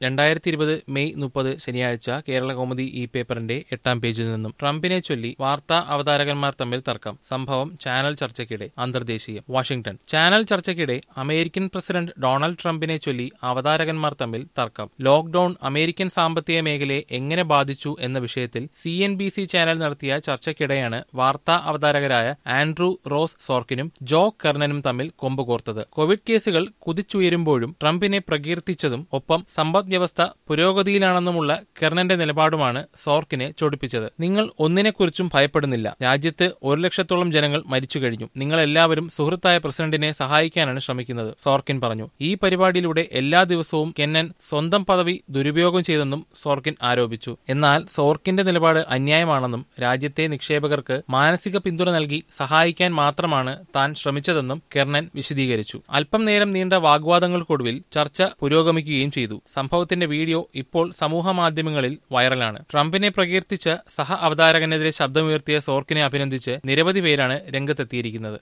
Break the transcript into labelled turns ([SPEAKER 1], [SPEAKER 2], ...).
[SPEAKER 1] രണ്ടായിരത്തി ഇരുപത് മെയ് മുപ്പത് ശനിയാഴ്ച കേരള കൗമുദി ഈ പേപ്പറിന്റെ എട്ടാം പേജിൽ നിന്നും ട്രംപിനെ ചൊല്ലി വാർത്താ അവതാരകന്മാർ തമ്മിൽ തർക്കം സംഭവം ചാനൽ ചർച്ചയ്ക്കിടെ അന്തർദേശീയം വാഷിംഗ്ടൺ ചാനൽ ചർച്ചയ്ക്കിടെ അമേരിക്കൻ പ്രസിഡന്റ് ഡൊണാൾഡ് ട്രംപിനെ ചൊല്ലി അവതാരകന്മാർ തമ്മിൽ തർക്കം ലോക്ഡൌൺ അമേരിക്കൻ സാമ്പത്തിക മേഖലയെ എങ്ങനെ ബാധിച്ചു എന്ന വിഷയത്തിൽ C N B C channel നടത്തിയ ചർച്ചയ്ക്കിടെയാണ് വാർത്താ അവതാരകരായ ആൻഡ്രൂ റോസ് സോർക്കിനും ജോ കെർണനും തമ്മിൽ കൊമ്പുകോർത്തത് കോവിഡ് കേസുകൾ കുതിച്ചുയരുമ്പോഴും ട്രംപിനെ പ്രകീർത്തിച്ചതും ഒപ്പം സമ്പദ് വ്യവസ്ഥ പുരോഗതിയിലാണെന്നുമുള്ള കെർണന്റെ നിലപാടുമാണ് സോർക്കിനെ ചൊടിപ്പിച്ചത് നിങ്ങൾ ഒന്നിനെക്കുറിച്ചും ഭയപ്പെടുന്നില്ല രാജ്യത്ത് ഒരു ലക്ഷത്തോളം ജനങ്ങൾ മരിച്ചു കഴിഞ്ഞു നിങ്ങൾ എല്ലാവരും സുഹൃത്തായ പ്രസിഡന്റിനെ സഹായിക്കാനാണ് ശ്രമിക്കുന്നത് സോർക്കിൻ പറഞ്ഞു ഈ പരിപാടിയിലൂടെ എല്ലാ ദിവസവും കെന്നൻ സ്വന്തം പദവി ദുരുപയോഗം ചെയ്തെന്നും സോർക്കിൻ ആരോപിച്ചു എന്നാൽ സോർക്കിന്റെ നിലപാട് അന്യായമാണെന്നും രാജ്യത്തെ നിക്ഷേപകർക്ക് മാനസിക പിന്തുണ നൽകി സഹായിക്കാൻ മാത്രമാണ് താൻ ശ്രമിച്ചതെന്നും കെർണൻ വിശദീകരിച്ചു അല്പം നേരം നീണ്ട വാഗ്വാദങ്ങൾക്കൊടുവിൽ ചർച്ച പുരോഗമിക്കുകയും ചെയ്തു സംഭവത്തിന്റെ വീഡിയോ ഇപ്പോൾ സമൂഹ മാധ്യമങ്ങളിൽ വൈറലാണ് ട്രംപിനെ പ്രകീർത്തിച്ച സഹ അവതാരകനെതിരെ ശബ്ദമുയർത്തിയ സോർക്കിനെ അഭിനന്ദിച്ച് നിരവധി പേരാണ് രംഗത്തെത്തിയിരിക്കുന്നത്